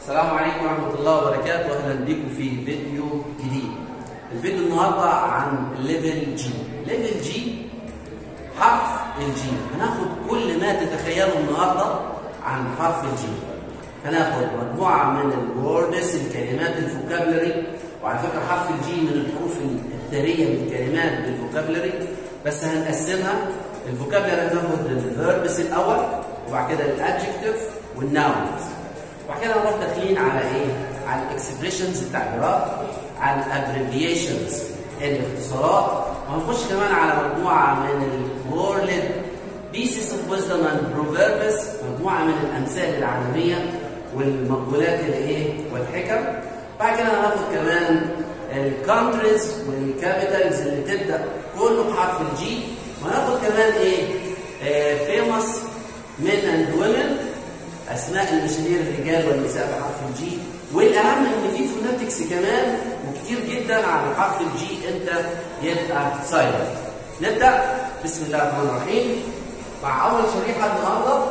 السلام عليكم ورحمة الله وبركاته أهلا بكم في فيديو جديد الفيديو النهاردة عن ليفل جي ليفل جي حرف الجي هناخد كل ما تتخيله النهاردة عن حرف الجي هناخد مجموعة من الوردس الكلمات الفوكابلري وعلى فكرة حرف الجي من الحروف الثرية من الكلمات بالفوكابلري بس هنقسمها الفوكابلري هناخد الفيربس الأول وبعد كده الادجكتيف والناونز وبعد كده نروح داخلين على ايه؟ على الاكسبريشنز التعبيرات على الابريفيشنز الاختصارات وهنخش كمان على مجموعه من الورلد بيسز اوف ويزدم اند بروفيربس مجموعه من الامثال العالميه والمقولات الايه؟ والحكم بعد كده هناخد كمان الكونتريز والكابيتالز اللي تبدا كله بحرف الجي وهناخد كمان ايه؟ فيموس men and women اسماء المشاهير الرجال والنساء بحرف الجي والاهم ان في فوناتكس كمان وكتير جدا على حرف الجي انت يبقى سايلنت نبدا بسم الله الرحمن الرحيم مع اول شريحه النهارده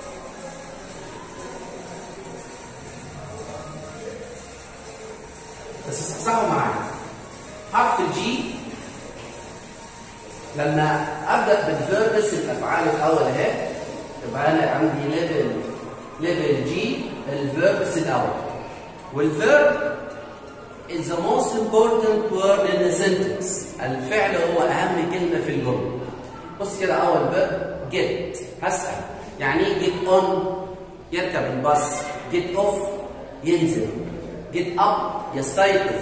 بس صحصحوا معايا حرف الجي لما ابدا بالفيربس الافعال الاول اهي يبقى انا عندي ليفل ليفل جي الفيربس الاول والفيرب is the most important word in a sentence الفعل هو اهم كلمه في الجمله بص كده اول فيرب get هسال يعني ايه get on يركب الباص get off ينزل get up يستيقظ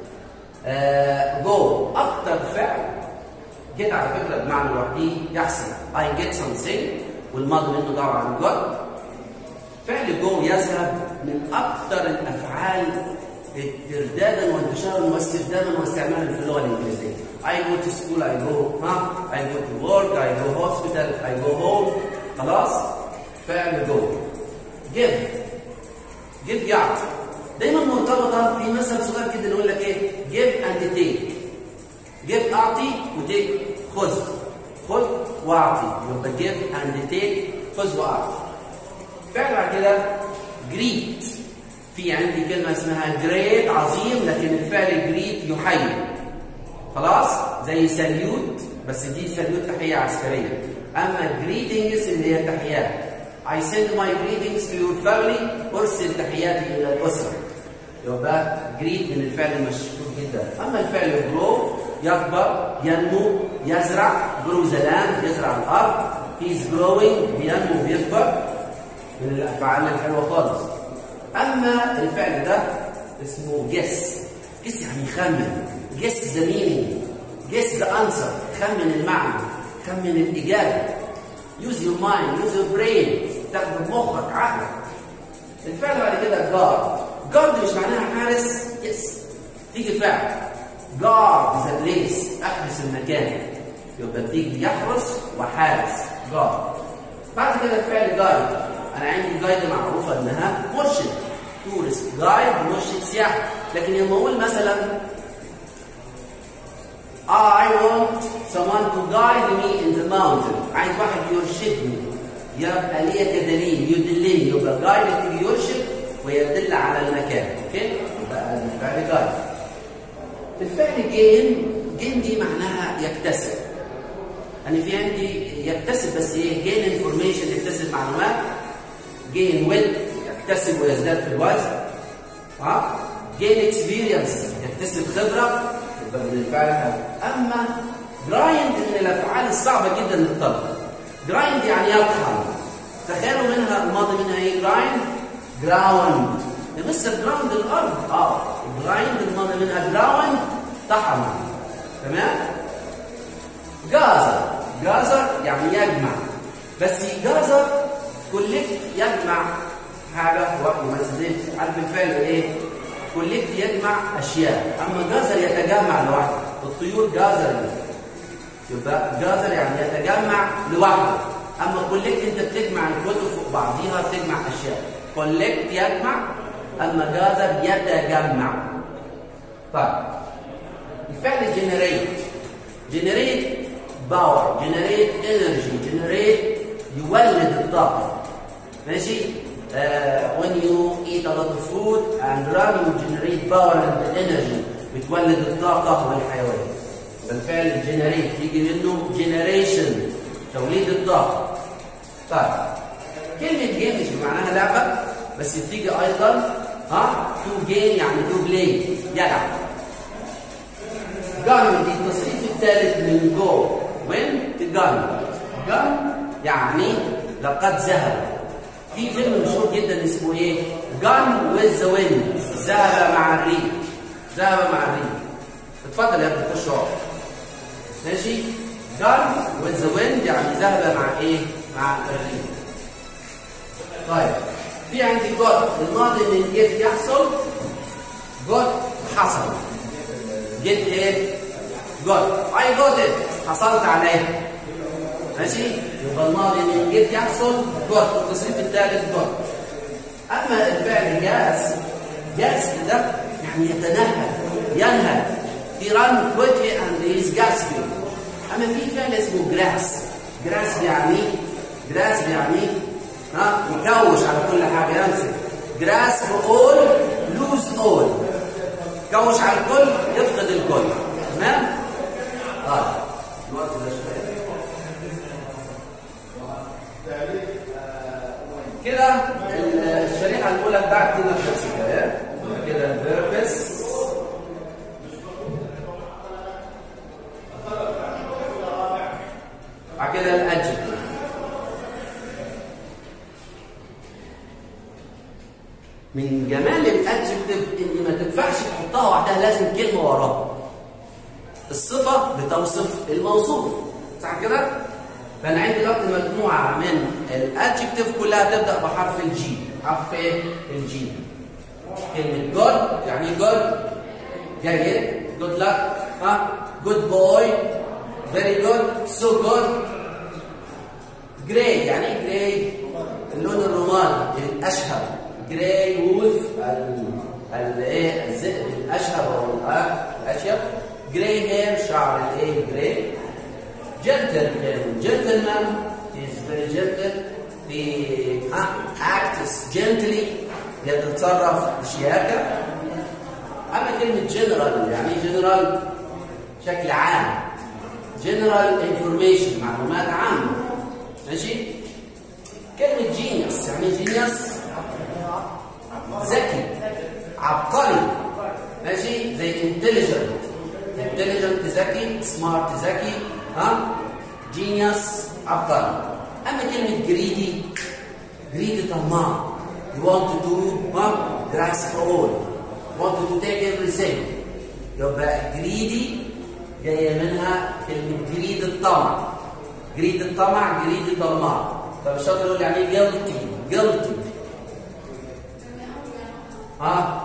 آه go اكتر فعل get على فكره بمعنى لوحده يحصل I get something والماضي منه طبعا got فعل جو يذهب من اكثر الافعال تردادا وانتشارا واستخداما واستعمالا في اللغه الانجليزيه. I go to school, I go ها I go to work, I go hospital, I go home خلاص؟ فعل جو. give give يعطي. دايما مرتبطه في مثل صغير جدا يقول لك ايه؟ give and take. give اعطي وتيك خذ. خذ واعطي يبقى give and take خذ واعطي. فعل بعد كده جريت في عندي كلمه اسمها جريت عظيم لكن الفعل جريت يحيي خلاص زي ساليوت بس دي ساليوت تحيه عسكريه اما جريتنجز اللي هي تحيات I send my greetings to your family ارسل تحياتي الى الاسره يبقى جريت من الفعل المشهور جدا اما الفعل جرو يكبر ينمو يزرع جرو زلان يزرع الارض he's growing بينمو بيكبر من الافعال الحلوه خالص اما الفعل ده اسمه جس جس يعني يخمن جس ذا مينينج جس ذا انسر خمن المعنى خمن الاجابه يوز يور مايند يوز يور برين استخدم مخك عقلك الفعل بعد كده جارد جارد مش معناها حارس يس تيجي فعل جارد ذا بليس احرس المكان يبقى بتيجي يحرس وحارس جارد بعد كده الفعل جايد انا عندي جايد معروفه انها مرشد تورست جايد مرشد سياحي لكن لما اقول مثلا I want someone to guide me in the mountain عايز واحد يرشدني يبقى ليا كدليل يدلني يبقى جايد تيجي يرشد ويدل على المكان اوكي يبقى الفعل جايد الفعل جين جين دي معناها يكتسب انا في عندي يكتسب بس ايه جين انفورميشن يكتسب معلومات جين ويت يكتسب ويزداد في الوزن ها جين اكسبيرينس يكتسب خبره يبقى من الفعل هذا اما جرايند من الافعال الصعبه جدا للطلبه جرايند يعني يطحن تخيلوا منها الماضي منها ايه جرايند جراوند مستر جراوند الارض اه جرايند الماضي منها جراوند طحن تمام جازر جازر يعني يجمع بس جازر كولكت يجمع حاجه مثلا عارف الفعل ايه؟ كولكت يجمع اشياء اما جازر يتجمع لوحده الطيور جازر يبقى جازر يعني يتجمع لوحده اما كولكت انت بتجمع الكتب فوق بعضيها بتجمع اشياء كولكت يجمع اما جازر يتجمع طيب الفعل جنريت جنريت باور جنريت انرجي جنريت يولد الطاقه ماشي uh, when you eat a lot of food and run you generate power and energy بتولد الطاقة والحيوية بالفعل generate يجي منه generation توليد الطاقة طيب كلمة جيم مش معناها لعبة بس بتيجي أيضا ها تو جيم يعني تو بلاي يلعب جان دي التصريف الثالث من جو وين جان جان يعني لقد ذهب في فيلم مشهور جدا اسمه ايه جان ويز ذا ويند ذهب مع الريح ذهب مع الريح اتفضل يا ابني خش اقعد ماشي جان ويز ذا ويند يعني ذهب مع ايه مع الريح طيب في عندي جود الماضي من جيت يحصل جود حصل جيت ايه جود اي جوت ات حصلت عليه ماشي يبقى الماضي من جيت يحصل جود التصريف الثالث جود اما الفعل جاس جاس ده يعني يتنهد ينهد he run quickly and he is gasping اما في فعل اسمه جراس جراس يعني جراس يعني ها يكوش على كل حاجه يمسك جراس اول لوز اول كوش على الكل يفقد الكل تمام طيب الوقت ده شويه كده الشريحه الاولى بتاعتي نفس الكلام كده الفيربس بعد كده الادجكتيف من جمال الادجكتيف ان ما تنفعش تحطها وحدها لازم كلمه وراها الصفه بتوصف الموصوف صح كده فانا عندي دلوقتي مجموعه من الادجكتيف كلها تبدا بحرف الجي حرف ايه الجي كلمه جود يعني جود جيد جود لك ها جود بوي فيري جود سو جود جراي يعني جراي اللون الرمادي الاشهر جراي وولف الايه الذئب الاشهر او الاشهر جراي هير شعر الايه جراي جنتل جنتلمان is very gentle he acts gently يتصرف بشياكة أما كلمة جنرال يعني جنرال بشكل عام جنرال انفورميشن معلومات عامة ماشي كلمة جينيوس يعني جينيوس ذكي عبقري ماشي زي انتليجنت انتليجنت ذكي سمارت ذكي ها جينيوس عبقري اما كلمه جريدي جريدي طماع you want to do ها grasp all want to take everything يبقى جريدي جايه منها كلمه جريد الطمع جريد الطمع جريد طماع طب الشاطر يقول يعني ايه جلطي جلطي ها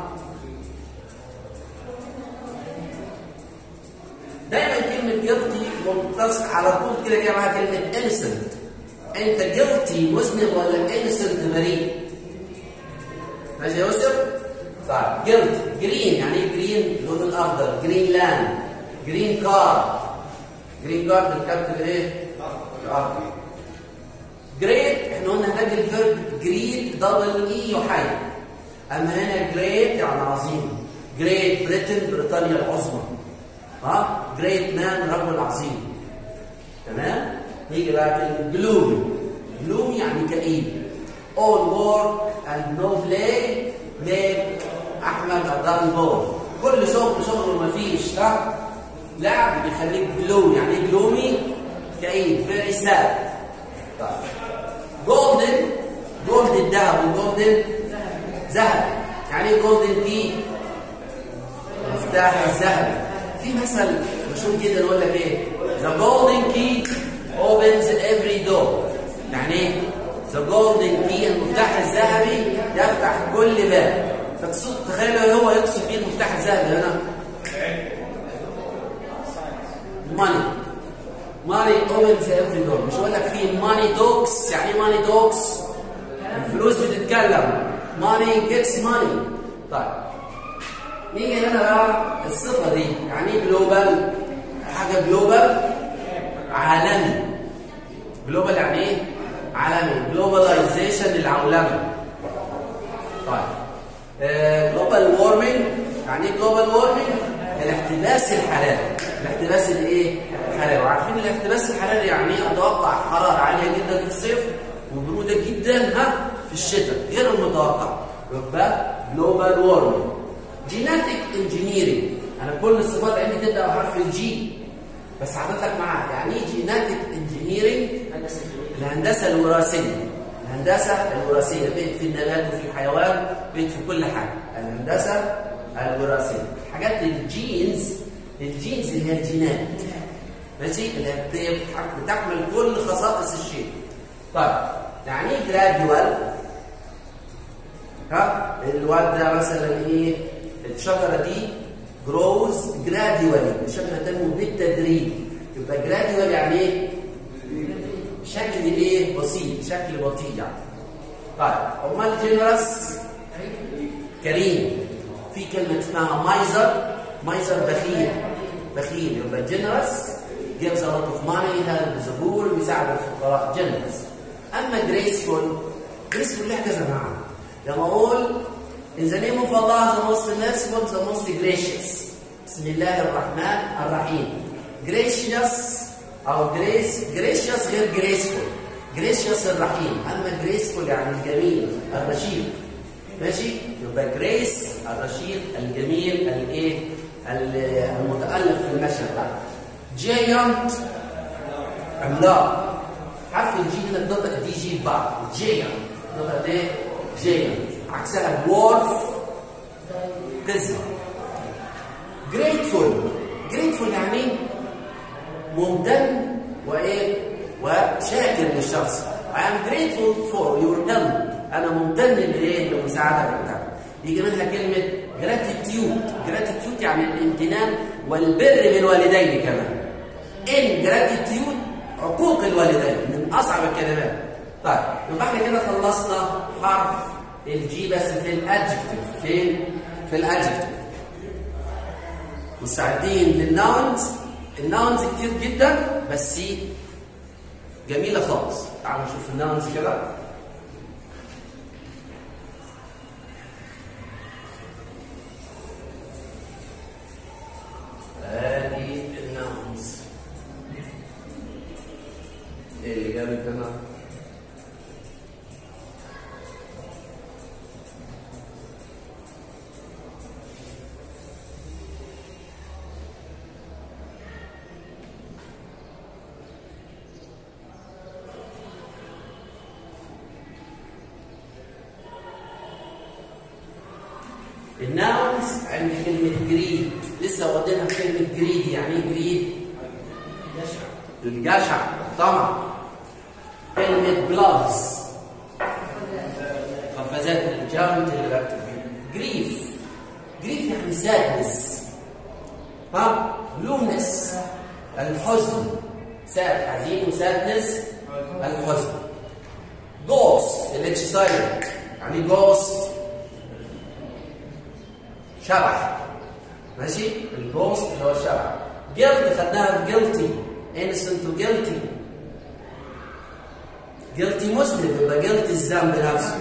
دايما كلمة جلطي متصل على طول كده كده معاها كلمة innocent أنت جلطي مذنب ولا innocent بريء؟ ماشي يا يوسف؟ طيب جلط جرين يعني ايه جرين؟ اللون الأخضر جرين لاند جرين كار جرين كار بالكابتن ايه؟ الأخضر جريت احنا قلنا هناك الفيرب جريت دبل اي يحيي اما هنا جريت يعني عظيم جريت بريتن بريطانيا العظمى ها جريت مان رجل عظيم تمام نيجي بقى كلمه جلومي جلومي يعني كئيب all work and no play make احمد a dull boy كل شغل شغل مفيش ها لعب بيخليك جلومي يعني ايه جلومي كئيب very sad طيب جولدن جولد الذهب والجولدن ذهب يعني ايه جولدن كي مفتاح الذهبي في مثل مشهور جدا يقول لك ايه the golden key opens every door يعني ايه the golden key المفتاح الذهبي يفتح كل باب فتقصد تخيل هو يقصد ايه المفتاح الذهبي هنا money money opens every door مش هقول لك في money talks يعني ايه money talks الفلوس بتتكلم money gets money طيب نيجي هنا بقى الصفه دي يعني ايه جلوبال حاجه جلوبال عالمي جلوبال يعني ايه عالمي جلوباليزيشن العولمه طيب جلوبال وورمنج يعني ايه جلوبال وورمنج الاحتباس الحراري الاحتباس الايه الحراري وعارفين الاحتباس الحراري يعني ايه اتوقع حراره عاليه جدا في الصيف وبروده جدا ها في الشتاء غير المتوقع يبقى جلوبال وورمنج جيناتيك انجينيرنج انا كل الصفات عندي تبدا بحرف الجي بس حضرتك معاك يعني ايه جيناتيك انجينيرنج الهندسه الوراثيه الهندسه الوراثيه بقت في النبات وفي الحيوان بقت في كل حاجه الهندسه الوراثيه حاجات الجينز الجينز اللي هي الجينات ماشي اللي هي بتحمل كل خصائص الشيء طيب يعني ايه جراديوال ها الواد ده مثلا ايه الشجره دي جروز جراديوالي الشجره تنمو بالتدريج يبقى جراديوال يعني ايه شكل ايه بسيط شكل بطيء يعني طيب امال جينرس كريم في كلمه اسمها مايزر مايزر بخيل بخيل يبقى جينرس gives a lot of money help the poor بيساعد الفقراء جينرس اما جريسفول جريسفول لها كذا معنى لما اقول in the name of Allah the most merciful the most gracious بسم الله الرحمن الرحيم gracious او جريس جريشيوس غير جريسفول جريشيوس الرحيم اما جريسفول يعني الجميل الرشيد ماشي يبقى جريس الرشيد الجميل الايه المتالق في المشهد بتاعه جاينت عملاق حرف الجي هنا بنطق دي جي بعض جاينت نطق ايه جاينت عكسها دورف قزمه جريتفول جريتفول يعني ممتن وايه وشاكر للشخص I am grateful for your help انا ممتن لايه لمساعدتك بتاعتك يجي منها كلمه gratitude gratitude يعني الامتنان والبر بالوالدين كمان in gratitude عقوق الوالدين من اصعب الكلمات طيب يبقى احنا كده خلصنا حرف الجي بس في الادجكتيف فين في الادجكتيف مستعدين للناونز الناونز كتير جدا بس جميلة خالص تعالوا نشوف الناونز كده ادي الناونز ايه اللي جابت هنا الناونز عند كلمة جريد لسه واخدينها في كلمة جريد يعني ايه جريد؟ الجشع طمع كلمة جلافز قفازات الجاونت اللي بكتب جريف جريف يعني سادنس ها لومنس الحزن ساد حزين وسادنس الحزن جوست الاتش سايلنت يعني جوست شبح ماشي الجوست اللي هو الشبح جلد خدناها في جلتي انسنت وجلتي جلتي مسلم يبقى جلتي الذنب نفسه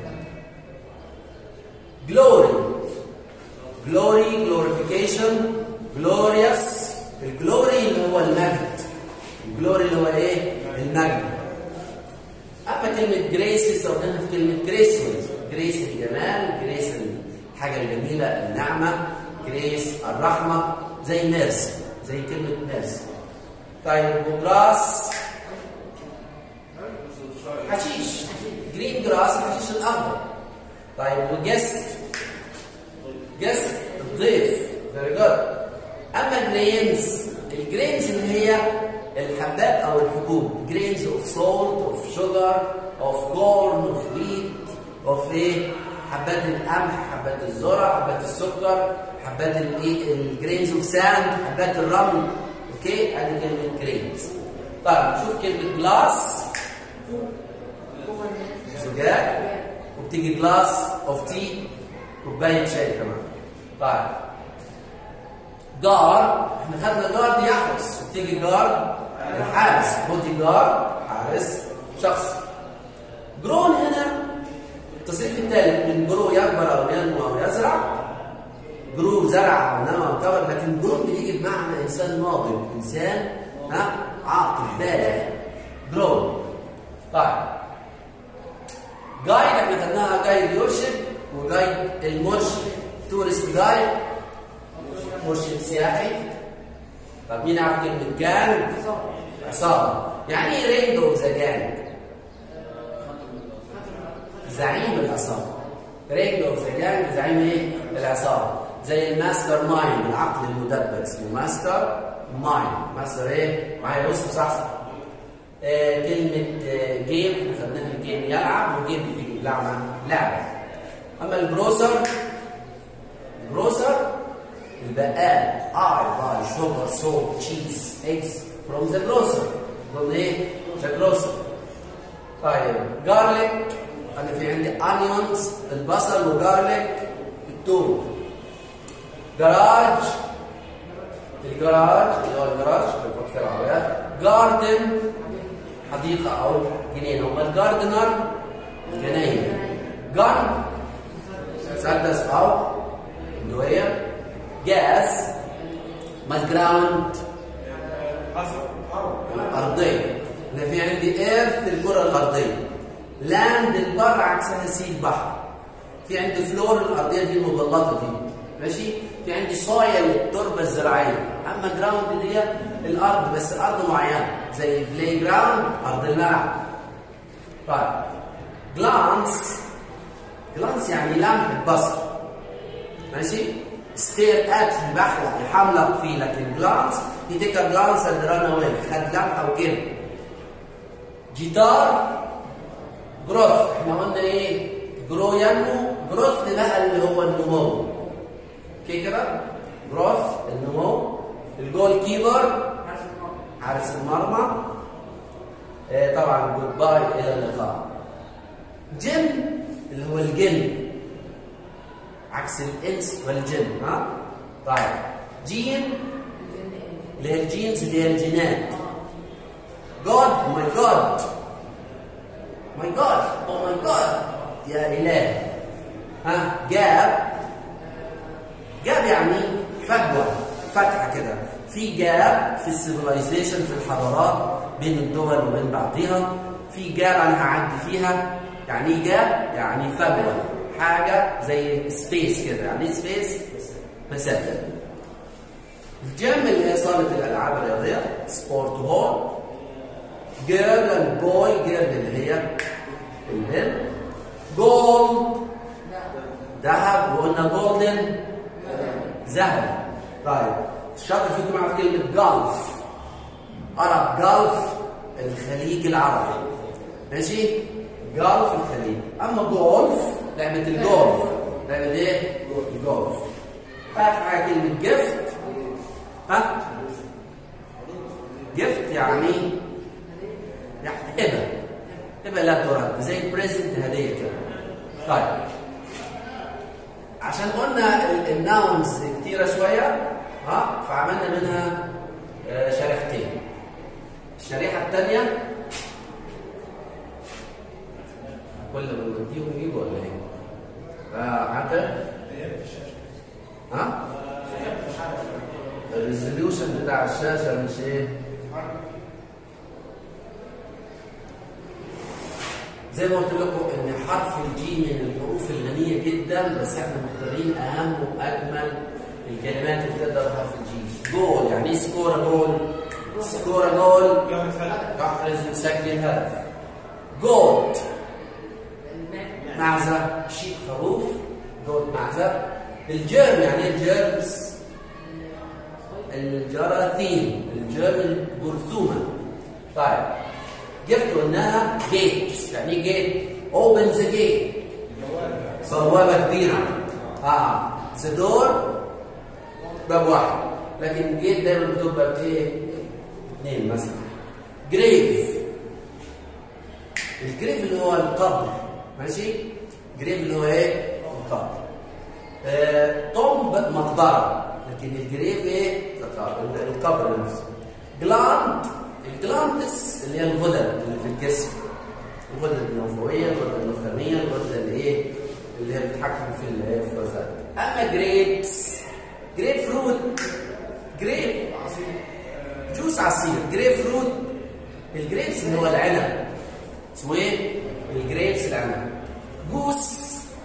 جلوري جلوري جلوريفيكيشن جلوريوس الجلوري اللي هو المجد الجلوري اللي هو ايه المجد اما كلمه جريس استخدمها في كلمه جريسفول جريس الجمال جريس الحاجه الجميله النعمه جريس الرحمه زي ميرسي زي كلمه ميرسي طيب وجراس حشيش جرين جراس الحشيش الاخضر طيب وجست جست الضيف فيري جود اما الجرينز الجرينز اللي هي الحبات او الحبوب جرينز اوف سولت اوف شوجر اوف كورن اوف ويت اوف ايه حبات القمح حبات الذره حبات السكر حبات الايه الجرينز اوف ساند حبات الرمل اوكي ادي كلمه جرينز طيب شوف كلمه جلاس زجاج وبتيجي جلاس اوف تي كوبايه شاي كمان طيب جار احنا خدنا جار دي يحرس وبتيجي جار الحارس بودي جار حارس شخص جرون هنا التصريف الثالث من جرو يكبر او ينمو او يزرع جرو زرع او نمى او كبر لكن جرو بيجي بمعنى انسان ناضج انسان ها عاقل بالغ جرو طيب جايد احنا خدناها جايد يرشد وجايد المرشد تورست جايد مرشد سياحي طب مين عارف كلمة جانج؟ عصابة يعني ايه رينج اوف ذا جانج؟ زعيم العصابة رينج اوف ذا جانج زعيم ايه؟ العصابة زي الماستر مايند العقل المدبر اسمه ماستر مايند ماستر ايه؟ معايا يوسف صح صح آه كلمة آه جيم احنا خدناها الجيم يلعب وجيم بيجي لعبة لعبة أما البروسر البروسر البقال I buy sugar, salt, cheese, eggs from the grocer from ايه؟ the grocer طيب garlic أنا في عندي onions البصل وجارليك الثوم جراج الجراج اللي هو الجراج اللي بنحط فيه العربيات جاردن حديقة أو جنينة أما الجاردنر جناين جارد مسدس أو أدوية جاز ما الجراوند الأرضية أنا في عندي ايرث الكرة الأرضية لاند البر عكسها سي البحر في عندي فلور الأرضية دي المبلطة دي ماشي في عندي صايل التربة الزراعية أما جراوند دي الأرض بس أرض معينة زي بلاي جراوند أرض الملعب طيب جلانس جلانس يعني لمح البصر ماشي ستير ات بحلق يحملق فيه لكن جلانس he take a glance and run away خد لمحه وكده جيتار جروث احنا قلنا ايه جرو ينمو جروث بقى اللي هو النمو اوكي كده جروث النمو الجول كيبر حارس المرمى آه طبعا جود باي الى اللقاء جن اللي هو الجن عكس الانس والجن ها طيب جين اللي هي الجينز اللي هي الجينات جود ماي جود ماي جود او ماي جود يا اله ها جاب جاب يعني فجوه فتحه كده في جاب في السيفلايزيشن في الحضارات بين الدول وبين بعضها في جاب انا هعدي فيها يعني ايه جاب يعني فجوه حاجه زي سبيس كده يعني سبيس مسافه الجيم اللي هي صاله الالعاب الرياضيه سبورت هول جيرل اند بوي جيرل اللي هي البنت جولد ذهب وقلنا جولدن ذهب طيب الشاطر فيكم عارف كلمه جولف عرب جولف الخليج العربي ماشي جولف الخليج اما جولف لعبه الجولف لعبه ايه الجولف اخر حاجه كلمه جفت ها جفت يعني يعني هبه هبه لا ترد زي بريزنت هديه كده طيب عشان قلنا الناونز كتيره شويه ها فعملنا منها شريحتين الشريحه الثانيه كل ما نوديهم يجوا ولا ايه؟ اه حتى ها؟ الريزوليوشن بتاع الشاشه مش ايه؟ زي ما قلت لكم ان حرف الجي من الحروف الغنيه جدا بس احنا مختارين اهم واجمل الكلمات اللي تقدر حرف الجي جول يعني ايه سكور جول سكور جول يحرز يسجل هدف جول معزه شيء خروف جول معزه الجيرم يعني ايه الجيرمز الجراثيم الجيرم الجرثومه طيب جبت قلناها جيت يعني ايه جيت اوبن ذا جيت بوابه كبيره اه ذا دور باب واحد لكن جيت دايما بتبقى بايه اثنين مثلا جريف الجريف اللي هو القبر ماشي جريف اللي هو ايه القبر آه طنب مقبره لكن الجريف ايه القبر نفسه جلاند الجلاندس اللي هي الغدد اللي في الجسم الغده النوويه الغده النخاميه الغده الايه اللي هي بتتحكم في الافرازات اما جريبس جريب فروت جريب جوس عصير جريب فروت الجريبس اللي هو العنب اسمه ايه الجريبس العنب جوس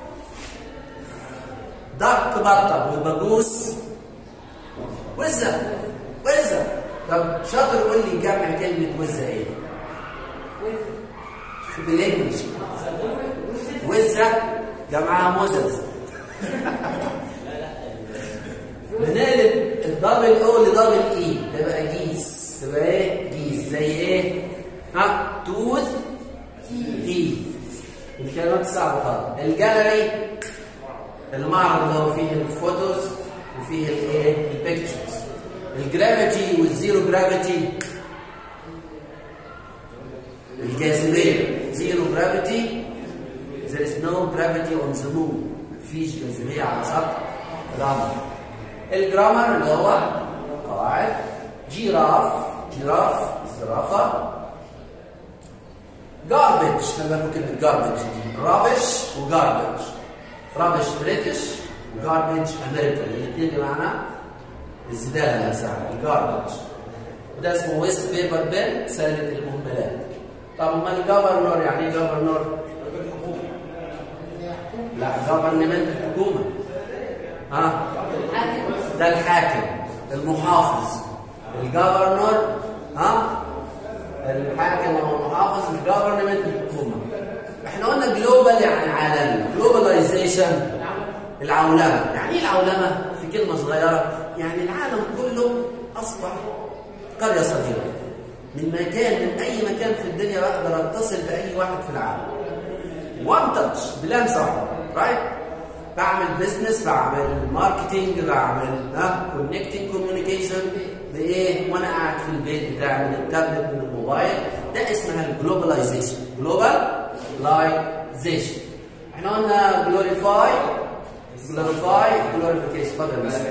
دك بطه والبجوس وزه وزه طب شاطر قول لي جمع كلمه وزه ايه بالانجلش وزه جمعها مزز بنقلب الدبل او لدبل اي تبقى جيس تبقى ايه جيس زي ايه ها توث تي الكلمات الصعبه خالص الجاليري المعرض اللي هو فيه الفوتوز وفيه الايه البيكتشرز الجرافيتي والزيرو جرافيتي الجاذبيه زيرو جرافيتي there is no gravity on the moon مفيش جاذبيه على سطح القمر الجرامر اللي هو قواعد جيراف جيراف الزرافه جاربج لما بالكم كلمه جاربج دي رابش وجاربج رابش بريتش وجاربج امريكان الاثنين بمعنى الزباله نفسها الجاربج وده اسمه ويست بيبر بين سله المهملات طب امال الجفرنور يعني ايه جفرنور؟ لا جفرنمنت الحكومه ها ده الحاكم المحافظ الجفرنور ها الحاكم او المحافظ الجفرنمنت الحكومه احنا قلنا جلوبال يعني عالمي جلوباليزيشن العولمه يعني ايه العولمه في كلمه صغيره يعني العالم كله اصبح قريه صغيره من مكان من اي مكان في الدنيا بقدر اتصل باي واحد في العالم وان تاتش بلمسه واحده رايت بعمل بزنس بعمل ماركتنج بعمل ها كونكتنج كوميونيكيشن بايه وانا قاعد في البيت بتاعي من التابلت من الموبايل ده اسمها الجلوباليزيشن جلوباليزيشن احنا قلنا جلوريفاي جلوريفاي جلوريفيكيشن اتفضل بس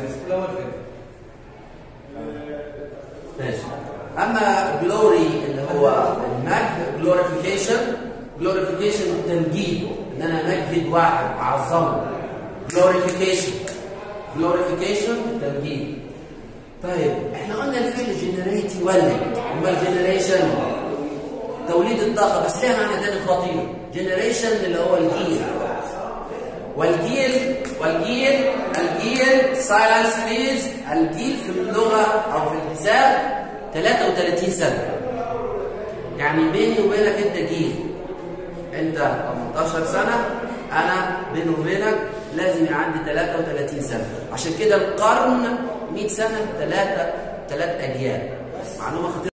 ماشي اما جلوري اللي هو المجد جلوريفيكيشن جلوريفيكيشن تمجيد ان انا امجد واحد اعظمه جلوريفيكيشن جلوريفيكيشن تمجيد طيب احنا قلنا الفيل جنريت يولد اما الجنريشن توليد الطاقه بس ليها معنى تاني خطير جنريشن اللي هو الجيل والجيل والجيل الجيل سايلنس بليز الجيل في اللغه او في الحساب 33 سنه يعني بيني وبينك انت جيل انت 18 سنه انا بيني وبينك لازم يبقى عندي 33 سنه عشان كده القرن 100 سنه ثلاثه ثلاث اجيال معلومه خطيره